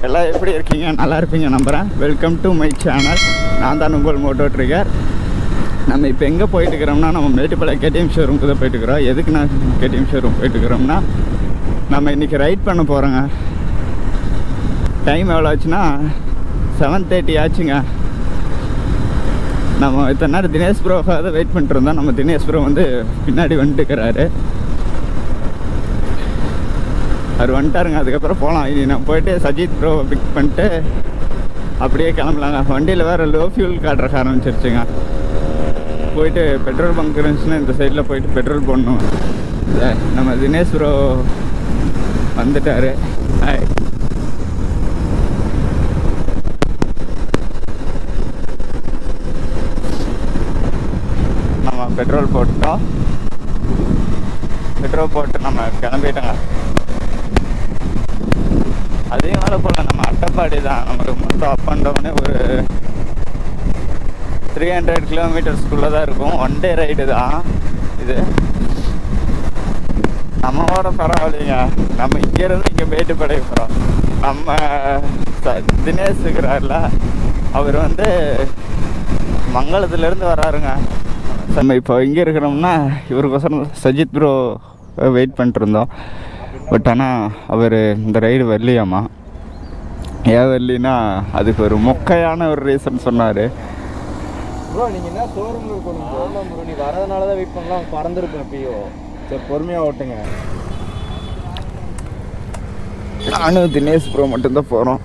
எல்லாம் எப்படி இருக்கீங்க நல்லா இருப்பீங்க நம்புகிறேன் வெல்கம் டு மை சேனல் நான் தான் உங்கள் மோட்டோ ட்ரிகர் நம்ம இப்போ எங்கே போயிட்டு இருக்கிறோம்னா நம்ம மேட்டுப்பாளையம் கேடிஎம் ஷோரூமுக்கு தான் போயிட்டு இருக்கிறோம் எதுக்கு நான் கேடிஎம் ஷோரூம் போயிட்டு இருக்கிறோம்னா நம்ம இன்றைக்கி ரைட் பண்ண போகிறோங்க டைம் எவ்வளோ ஆச்சுன்னா செவன் தேர்ட்டி ஆச்சுங்க நம்ம இத்தனை நேரம் தினேஷ் ப்ரோக்காக தான் வெயிட் பண்ணிட்டு இருந்தோம் நம்ம தினேஷ் ப்ரோ வந்து பின்னாடி வந்துட்டுக்கிறாரு அவர் வந்துட்டாருங்க அதுக்கப்புறம் போகலாம் இனி நான் போயிட்டு சஜித் ப்ரோ பிக் பண்ணிட்டு அப்படியே கிளம்பலாங்க வண்டியில் வேறு லோ ஃபியூல் காட்டுறக்க ஆரம்பிச்சிருச்சுங்க போயிட்டு பெட்ரோல் பங்க் இருந்துச்சுன்னா இந்த சைடில் போயிட்டு பெட்ரோல் போடணும் இத நம்ம தினேஷ் ப்ரோ வந்துட்டாரு ஹாய் நம்ம பெட்ரோல் போட்டோம் பெட்ரோல் போட்டு நம்ம கிளம்பிட்டோங்க அதே மேலே போல நம்ம அட்டப்பாடி தான் நமக்கு மொத்தம் அப் அண்ட் டவுனே ஒரு த்ரீ ஹண்ட்ரட் கிலோமீட்டர்ஸ்குள்ளே தான் இருக்கும் ஒன் டே ரைடு தான் இது நம்மளோட பரவாயில்லைங்க நம்ம இங்கேருந்து இங்கே மேட்டுப்படை போகிறோம் நம்ம ச- தினேஷ் இருக்கிறார்ல அவர் வந்து மங்களத்துலேருந்து வராருங்க நம்ம இப்போ இங்கே இருக்கிறோம்னா இவருக்கோசரம் சஜித் ப்ரோ வெயிட் பண்ணிட்டு இருந்தோம் பட் ஆனால் அவர் இந்த ரைடு வரலையாமா ஏன் வரலினா அதுக்கு ஒரு மொக்கையான ஒரு ரீசன் சொன்னார் ப்ரோ நீங்க என்ன ஷோரூம்ல இருக்கணும் ப்ரோ ப்ரோ நீ வரதுனால தான் வெயிட் பண்ணலாம் பறந்துருப்பேன் எப்பயோ சரி பொறுமையா ஓட்டுங்க நானும் தினேஷ் ப்ரோ மட்டும்தான் போகிறோம்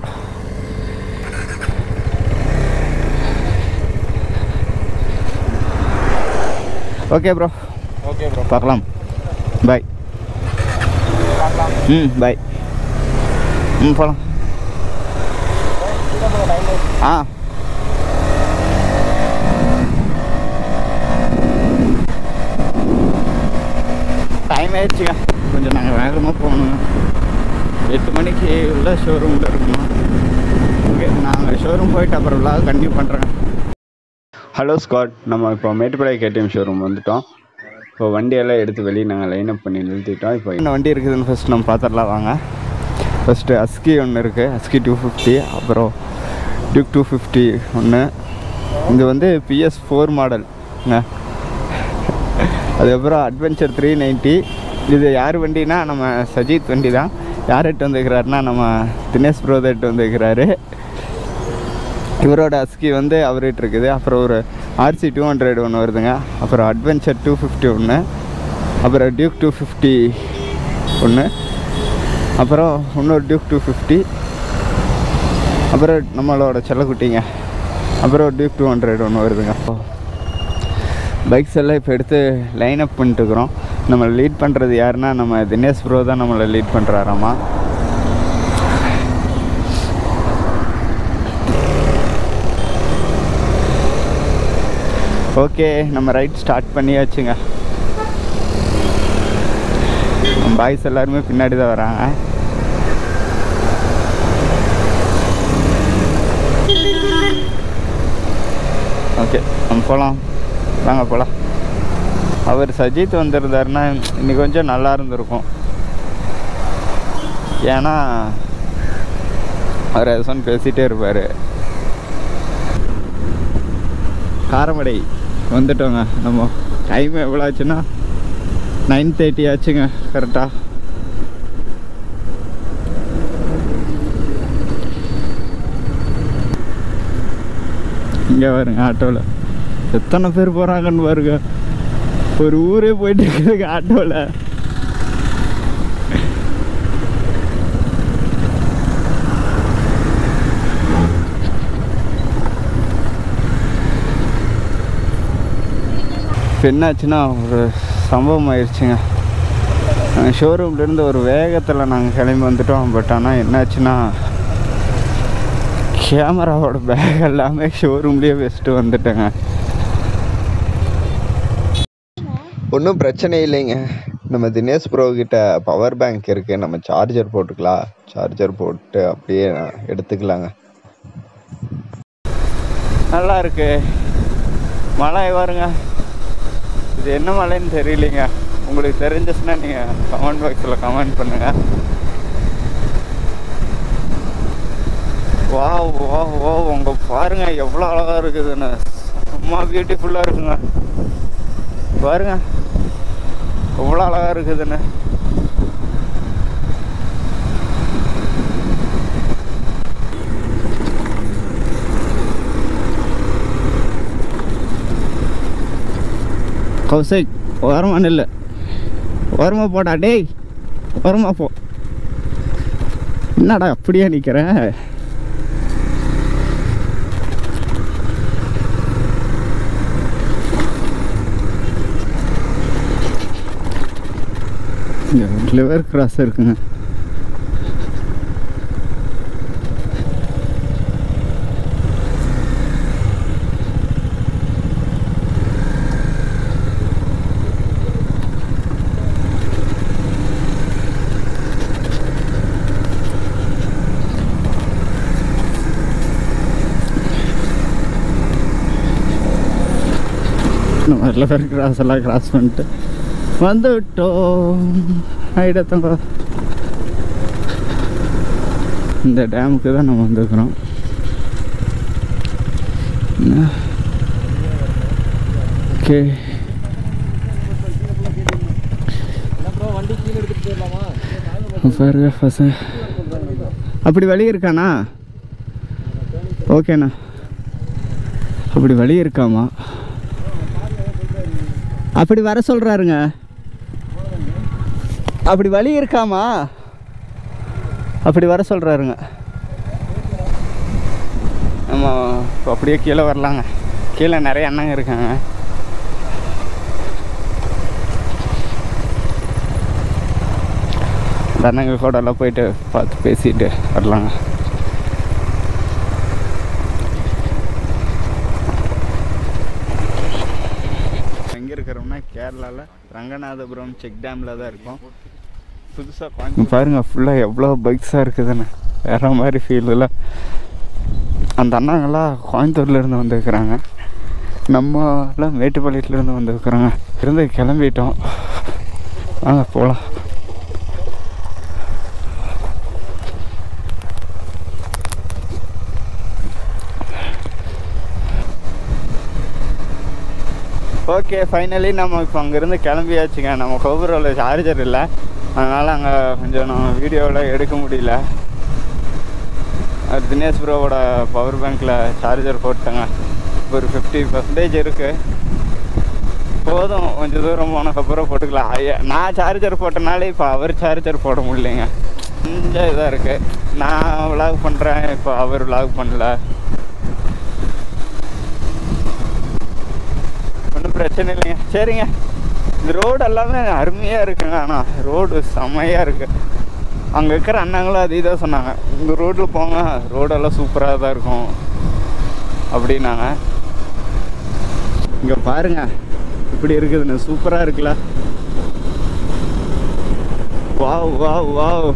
ஓகே ப்ரோ ஓகே ப்ரோ பார்க்கலாம் பாய் ம் பாய் ம் போகலாம் ஆ டைம் ஆயிடுச்சுங்க கொஞ்சம் நாங்கள் வேகமாக போகணுங்க எட்டு மணிக்கு உள்ள ஷோரூமில் இருக்கணும் ஓகே நாங்கள் ஷோரூம் போயிட்டு அப்புறம் விழா கண்டினியூ பண்ணுறேன் ஹலோ ஸ்காட் நம்ம இப்போ மேட்டுப்பாளைய கேடிஎம் ஷோரூம் வந்துட்டோம் இப்போ வண்டியெல்லாம் எடுத்து வெளியே நாங்கள் லைன் அப் பண்ணி நிறுத்திட்டோம் இப்போ என்ன வண்டி இருக்குதுன்னு ஃபஸ்ட் நம்ம பார்த்துடலாம் வாங்க ஃபஸ்ட்டு அஸ்கி ஒன்று இருக்குது அஸ்கி டூ ஃபிஃப்டி அப்புறம் டியூக் டூ ஃபிஃப்டி ஒன்று இது வந்து பிஎஸ் ஃபோர் மாடல்ங்க அதுக்கப்புறம் அட்வென்ச்சர் த்ரீ நைன்ட்டி இது யார் வண்டினா நம்ம சஜித் வண்டி தான் யார் எட்டு வந்துருக்கிறாருன்னா நம்ம தினேஷ் ப்ரோதர் எட்டு வந்துருக்கிறாரு இவரோட அஸ்கி வந்து அவர்கிட்ட இருக்குது அப்புறம் ஒரு ஆர்சி டூ ஹண்ட்ரட் ஒன்று வருதுங்க அப்புறம் அட்வென்ச்சர் டூ ஃபிஃப்டி ஒன்று அப்புறம் டியூக் டூ ஃபிஃப்டி ஒன்று அப்புறம் இன்னொரு டியூக் டூ ஃபிஃப்டி அப்புறம் நம்மளோட செல்லக்குட்டிங்க அப்புறம் டியூக் டூ ஹண்ட்ரட் ஒன்று வருதுங்க பைக்ஸ் எல்லாம் இப்போ எடுத்து லைன் அப் பண்ணிட்டுருக்குறோம் நம்மளை லீட் பண்ணுறது யாருன்னா நம்ம தினேஷ் ப்ரோ தான் நம்மளை லீட் பண்ணுறாராமா ஓகே நம்ம ரைட் ஸ்டார்ட் பண்ணியாச்சுங்க பாய்ஸ் எல்லாருமே பின்னாடி தான் வராங்க ஓகே நம்ம போகலாம் வாங்க போகலாம் அவர் சஜித் வந்திருந்தாருன்னா இன்னைக்கு கொஞ்சம் நல்லா இருந்திருக்கும் ஏன்னா அவர் எதோன்னு பேசிகிட்டே இருப்பார் காரமடை வந்துட்டோங்க நம்ம டைம் எவ்வளோ ஆச்சுன்னா நைன் தேர்ட்டி ஆச்சுங்க கரெக்டாக இங்கே பாருங்க ஆட்டோவில் எத்தனை பேர் போகிறாங்கன்னு பாருங்க ஒரு ஊரே போயிட்டு இருக்குதுங்க ஆட்டோவில் இப்போ என்னாச்சுன்னா ஒரு சம்பவம் ஆயிடுச்சுங்க ஷோரூம்லேருந்து ஒரு வேகத்தில் நாங்கள் கிளம்பி வந்துட்டோம் பட் ஆனால் என்னாச்சுன்னா கேமராவோட பேக் எல்லாமே ஷோரூம்லேயே வச்சுட்டு வந்துட்டேங்க ஒன்றும் பிரச்சனை இல்லைங்க நம்ம தினேஷ் ப்ரோ கிட்ட பவர் பேங்க் இருக்குது நம்ம சார்ஜர் போட்டுக்கலாம் சார்ஜர் போட்டு அப்படியே எடுத்துக்கலாங்க நல்லா இருக்கு மழை வருங்க இது என்ன மழைன்னு தெரியலைங்க உங்களுக்கு தெரிஞ்சிச்சுன்னா நீங்கள் கமெண்ட் பாக்ஸில் கமெண்ட் பண்ணுங்கள் வா வா வா உங்க பாருங்க எவ்வளோ அழகா இருக்குதுன்னு செம்ம பியூட்டிஃபுல்லாக இருக்குங்க பாருங்க எவ்வளோ அழகா இருக்குதுன்னு கௌசிக் ஓரமா நில்லு ஓரமா போடா டேய் ஓரமா போ என்னடா அப்படியே நிற்கிற இங்கே லிவர் கிராஸ் இருக்குங்க நம்ம லிவர் கிராஸ் எல்லாம் கிராஸ் பண்ணிட்டு வந்து விட்டோம் ஐடத்தங்க இந்த டேமுக்கு தான் நம்ம வந்துருக்குறோம் ஓகே என்ன ப்ரோ வண்டி கீழே எடுத்துட்டு போயிடலாமா பாருங்க பசங்க அப்படி வழி இருக்காண்ணா ஓகேண்ணா அப்படி வழி இருக்காமா அப்படி வர சொல்கிறாருங்க அப்படி வழி இருக்காமா அப்படி வர சொல்கிறாருங்க ஆமாம் இப்போ அப்படியே கீழே வரலாங்க கீழே நிறைய அண்ணங்க இருக்காங்க அந்த அண்ணங்க கூட எல்லாம் போயிட்டு பார்த்து பேசிட்டு வரலாங்க எங்கே இருக்கிறோம்னா கேரளாவில் ரங்கநாதபுரம் செக் டேமில் தான் இருக்கோம் புதுசாக பாருங்க ஃபுல்லாக எவ்வளோ பைக்ஸாக இருக்குதுன்னு வேற மாதிரி ஃபீலில் அந்த அண்ணாங்கெல்லாம் கோயம்புத்தூர்லேருந்து வந்துருக்குறாங்க நம்மலாம் மேட்டுப்பாளையத்துலேருந்து வந்துருக்குறாங்க இருந்து கிளம்பிட்டோம் வாங்க போகலாம் ஓகே ஃபைனலி நம்ம இப்போ அங்கேருந்து கிளம்பியாச்சுங்க நம்ம கோபுரோவில் சார்ஜர் இல்லை அதனால் அங்கே கொஞ்சம் நம்ம வீடியோவில் எடுக்க முடியல அது தினேஷ் ப்ரோவோட பவர் பேங்க்கில் சார்ஜர் போட்டேங்க ஒரு ஃபிஃப்டி பர்சன்டேஜ் இருக்குது போதும் கொஞ்சம் தூரம் போனதுக்கப்புறம் போட்டுக்கலாம் ஐயா, நான் சார்ஜர் போட்டனால இப்போ அவர் சார்ஜர் போட முடியலைங்க கொஞ்சம் இதாக இருக்குது நான் விலாக் பண்ணுறேன் இப்போ அவர் விலாக் பண்ணல ஒன்றும் பிரச்சனை இல்லைங்க சரிங்க இந்த ரோடு எல்லாமே அருமையாக இருக்குங்க ஆனால் ரோடு செம்மையாக இருக்குது அங்கே இருக்கிற அண்ணங்களும் அதே தான் சொன்னாங்க இந்த ரோட்டில் போங்க ரோடெல்லாம் சூப்பராக தான் இருக்கும் அப்படின்னாங்க இங்கே பாருங்க இப்படி இருக்குதுன்னு சூப்பராக இருக்குல்ல wow wow wow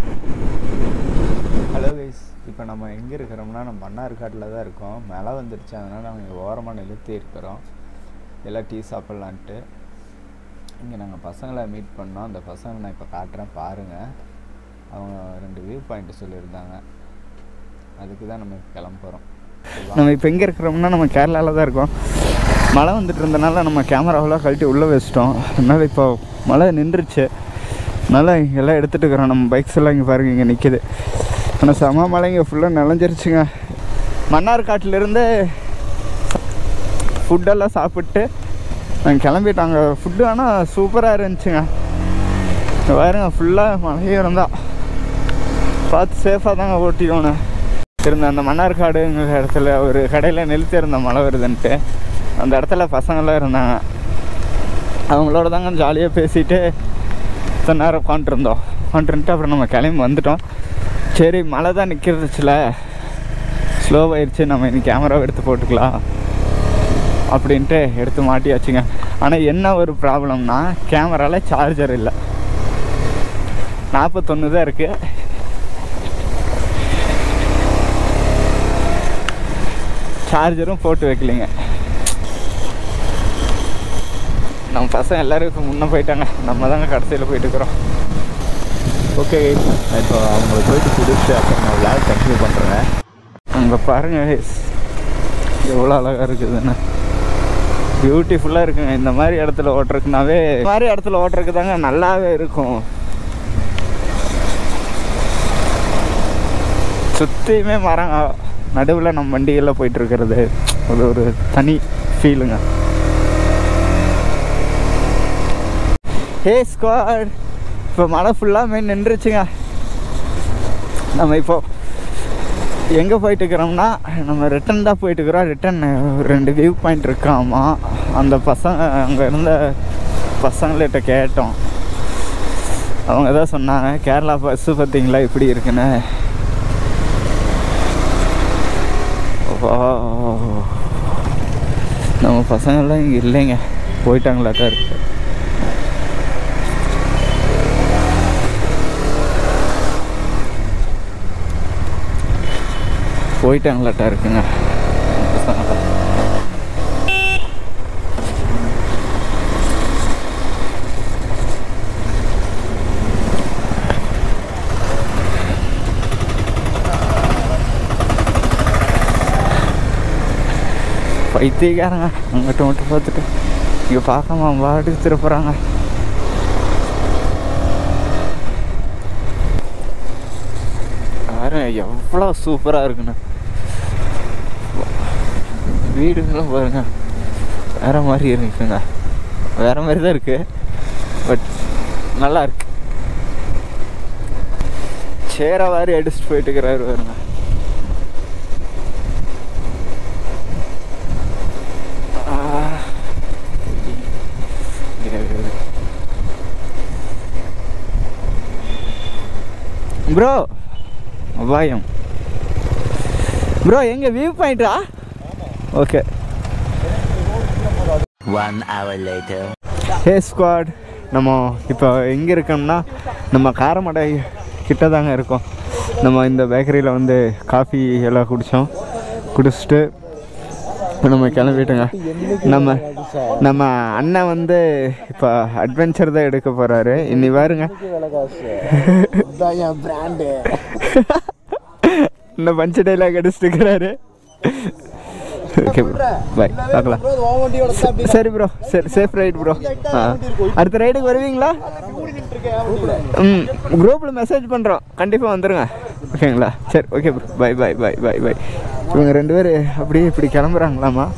hello guys இப்போ நம்ம எங்கே இருக்கிறோம்னா நம்ம மன்னார்காட்டில் தான் இருக்கோம் மழை வந்துடுச்சு அதனால் நாங்கள் இங்கே ஓரமாக நிறுத்தி இருக்கிறோம் எல்லாம் டீ சாப்பிட்லான்ட்டு இங்கே நாங்கள் பசங்களை மீட் பண்ணோம் அந்த பசங்களை நான் இப்போ காட்டுறேன் பாருங்கள் அவங்க ரெண்டு வியூ பாயிண்ட் சொல்லியிருந்தாங்க அதுக்கு தான் நம்ம கிளம்ப போகிறோம் நம்ம இப்போ எங்கே இருக்கிறோம்னா நம்ம கேரளாவில் தான் இருக்கோம் மழை வந்துட்டு இருந்தனால நம்ம கேமராவெல்லாம் கழட்டி உள்ளே வச்சிட்டோம் அதனால் இப்போ மழை நின்றுச்சு அதனால் எல்லாம் எடுத்துகிட்டு இருக்கிறோம் நம்ம பைக்ஸ் எல்லாம் இங்கே பாருங்க இங்கே நிற்கிது ஆனால் செம மழை இங்கே ஃபுல்லாக நிலஞ்சிருச்சுங்க மன்னார்காட்டிலேருந்து ஃபுட்டெல்லாம் சாப்பிட்டு நாங்கள் கிளம்பிட்டாங்க ஃபுட்டு ஆனால் சூப்பராக இருந்துச்சுங்க இங்க பாருங்க ஃபுல்லாக மழையும் இருந்தால் பார்த்து சேஃபாக தாங்க ஓட்டிக்கணும் இருந்த அந்த மன்னார்காடுங்கிற இடத்துல ஒரு கடையில் நிறுத்தி இருந்த மழை வருதுன்ட்டு அந்த இடத்துல பசங்களாம் இருந்தாங்க அவங்களோட தாங்க ஜாலியாக பேசிட்டு இத்தனை நேரம் உட்காண்ட்ருந்தோம் உட்காண்ட்ருந்துட்டு அப்புறம் நம்ம கிளம்பி வந்துட்டோம் சரி மழை தான் நிற்கிறதுச்சுல ஸ்லோவாயிருச்சு நம்ம இன்னைக்கு கேமராவை எடுத்து போட்டுக்கலாம் அப்படின்ட்டு எடுத்து மாட்டியாச்சுங்க ஆனால் என்ன ஒரு ப்ராப்ளம்னா கேமராவில் சார்ஜர் இல்லை நாற்பத்தொன்று தான் இருக்குது சார்ஜரும் போட்டு வைக்கலைங்க நம்ம பசங்க எல்லாரும் இப்போ முன்னே போயிட்டாங்க நம்ம தாங்க கடைசியில் போயிட்டு இருக்கிறோம் ஓகே இப்போ அவங்களை போயிட்டு பிடிச்சி அப்புறம் நான் விளையாட கண்டினியூ பண்ணுறேன் அங்கே பாருங்க எவ்வளோ அழகாக இருக்குதுன்னு பியூட்டிஃபுல்லாக இருக்குங்க இந்த மாதிரி இடத்துல ஓட்டுறதுக்குனாவே இந்த மாதிரி இடத்துல ஓட்டுறதுக்கு தாங்க நல்லாவே இருக்கும் சுற்றியுமே மரங்க நடுவில் நம்ம வண்டிகளில் போயிட்டு இருக்கிறது அது ஒரு தனி ஃபீலுங்க ஹே ஸ்குவாட் இப்போ மழை ஃபுல்லாக நின்றுச்சுங்க நம்ம இப்போ எங்கே போயிட்டு இருக்கிறோம்னா நம்ம ரிட்டன் தான் போயிட்டு இருக்கிறோம் ரிட்டன் ரெண்டு வியூ பாயிண்ட் இருக்காமா அந்த பசங்க அங்கே இருந்த பசங்கள்கிட்ட கேட்டோம் அவங்க தான் சொன்னாங்க கேரளா பஸ்ஸு பார்த்தீங்களா இப்படி இருக்குன்னு வா. நம்ம பசங்கள்லாம் இங்கே இல்லைங்க போயிட்டாங்களாக்கா இருக்கு போயிட்டாங்களாட்டா இருக்குங்க பசங்களாம். பைத்தியக்காரங்க அங்கிட்ட மட்டும் பார்த்துட்டு இங்கே பார்க்காம அவன் பாட்டுக்கு திருப்புறாங்க பாருங்க எவ்வளோ சூப்பராக இருக்குண்ணா வீடுங்களும் பாருங்க வேற மாதிரி இருக்குங்க வேற மாதிரி தான் இருக்கு பட் நல்லா இருக்கு சேர மாதிரி அடிச்சுட்டு போயிட்டு இருக்கிறாரு பாருங்க ஆ. ப்ரோ அபாயம் ப்ரோ எங்க வியூ பாயிண்டா okay One hour later. Hey squad நம்ம இப்போ எங்கே இருக்கோம்னா நம்ம காரமடை கிட்ட தாங்க இருக்கோம் நம்ம இந்த பேக்கரியில் வந்து காஃபி எல்லாம் குடித்தோம் குடிச்சிட்டு இப்போ நம்ம கிளம்பிட்டோங்க நம்ம நம்ம அண்ணன் வந்து இப்போ அட்வென்ச்சர் தான் எடுக்க போகிறாரு இன்னி பாருங்க இந்த பஞ்சு டைலாக் அடிச்சுட்டு இருக்கிறாரு ஓகே ப்ரோ பாய் பார்க்கலாம் ச- சரி ப்ரோ சரி சேஃப் ரைட் ப்ரோ ஆ அடுத்த ரைடுக்கு வருவீங்களா ம் குரூப்பில் மெசேஜ் பண்ணுறோம் கண்டிப்பாக வந்துடுங்க ஓகேங்களா சரி okay bro bye bye bye bye bye இவங்க ரெண்டு பேர் அப்படியே இப்படி கிளம்புறாங்களாமா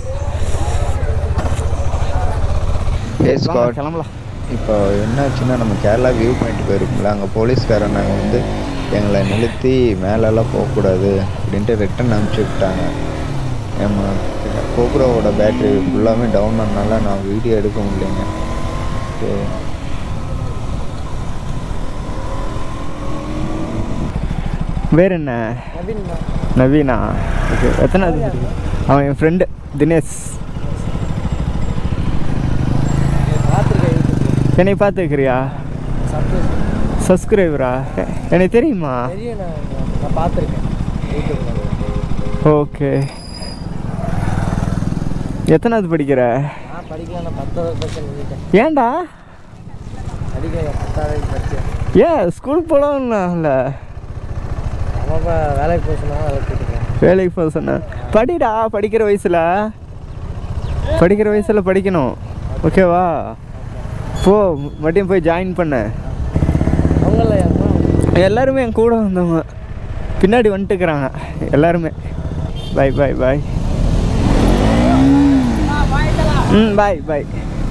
ஹே வாங்க, ஸ்காட் கிளம்பலாம் இப்போ என்னாச்சுன்னா நம்ம கேரளா வியூ பாயிண்ட் போயிருக்கோம்ல அங்கே போலீஸ்காரங்க வந்து எங்களை நிறுத்தி மேலெல்லாம் போகக்கூடாது அப்படின்ட்டு ரிட்டன் அனுப்பிச்சி விட்டாங்க நம்ம கோப்ரோவோட பேட்ரி ஃபுல்லாமே டவுன் ஆனனால நான் வீடியோ எடுக்க முடியலைங்க சரி வேறு என்ன நவீனா ஓகே எத்தனாவது படிக்கிற? அவன் என் ஃப்ரெண்டு தினேஷ் என்னை பார்த்துக்கிறியா சப்ஸ்கிரைபரா எனக்கு தெரியுமா நான் பார்த்துருக்கேன் ஓகே எத்தனாவது படிக்கிற நான் படிக்கலாம் நான் பத்தாவது பர்சன்ட் நின்றுட்டேன் ஏன்டா படிக்க பத்தாவது படித்தேன் ஏன் ஸ்கூல் போகலாம்ல அவன் இப்போ வேலைக்கு போக சொன்னா வேலைக்கு போயிட்டுருக்கேன் வேலைக்கு போக சொன்னேன் படிடா படிக்கிற வயசில் படிக்கிற வயசில் படிக்கணும் ஓகேவா போ மறுபடியும் போய் ஜாயின் பண்ண அவங்கள யாருமா எல்லாருமே என் கூட வந்தவங்க பின்னாடி வந்துட்டுக்கிறாங்க எல்லாருமே பாய் பாய் பாய் ம் பாய் பாய்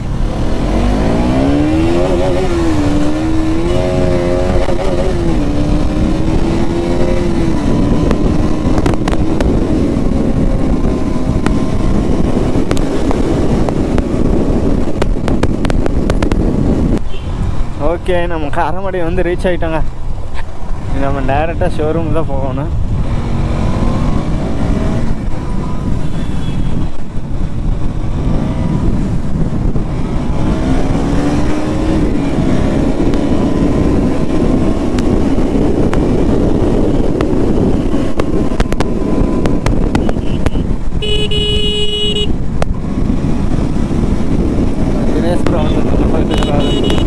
ஓகே நம்ம காரமடை வந்து ரீச் ஆகிட்டோங்க நம்ம டேரெக்டாக ஷோரூம் தான் போகணும் தினேஷ் ப்ரோ வந்து போயிட்டு இருக்காரு.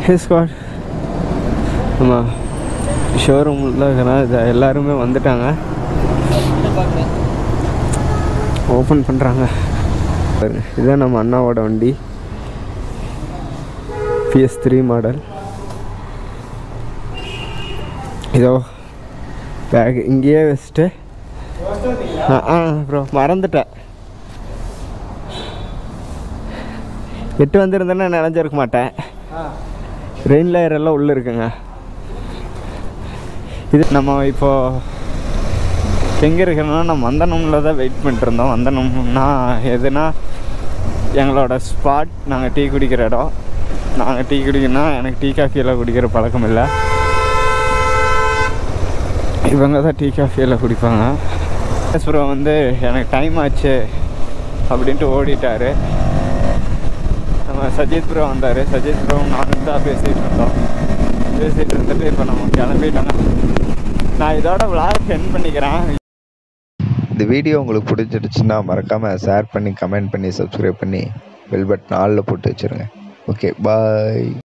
ஹே ஸ்குவாட் நம்ம ஷோரூமில் இருக்கிற இது எல்லாருமே வந்துட்டாங்க ஓப்பன் பண்ணுறாங்க பாருங்க இதுதான் நம்ம அண்ணாவோட வண்டி பிஎஸ் த்ரீ மாடல் இதோ பேக் இங்கேயே வச்சுட்டு ஆ ஆ ப்ரோ மறந்துட்டேன் எட்டு வந்திருந்தேன்னா நினைஞ்சிருக்க மாட்டேன் ரெயின் லேயர் எல்லாம் உள்ளே இருக்குங்க இது நம்ம இப்போ எங்கே இருக்கிறோன்னா நம்ம வந்தனம்ல தான் வெயிட் பண்ணிட்டு இருந்தோம் வந்தனம்னா எதுனா எங்களோட ஸ்பாட் நாங்கள் டீ குடிக்கிற இடம் நாங்கள் டீ குடிக்கணும்னா எனக்கு டீ காஃபி எல்லாம் குடிக்கிற பழக்கம் இல்லை இவங்க தான் டீ காஃபி எல்லாம் குடிப்பாங்க அப்புறம் வந்து எனக்கு டைம் ஆச்சு அப்படின்ட்டு ஓடிட்டாரு நம்ம சஜித் ப்ரோ வந்தார் சஜித் ப்ரோ நானும் தான் பேசிகிட்டு இருந்தோம் பேசிகிட்டு இருந்துட்டு இப்போ நம்ம கிளம்பிட்டோங்க நான் இதோட விளாக் சென்ட் பண்ணிக்கிறேன் இந்த வீடியோ உங்களுக்கு பிடிச்சிருச்சுன்னா மறக்காமல் ஷேர் பண்ணி கமெண்ட் பண்ணி சப்ஸ்கிரைப் பண்ணி பெல் பட்டன் ஆளில் போட்டு வச்சுருங்க ஓகே பாய்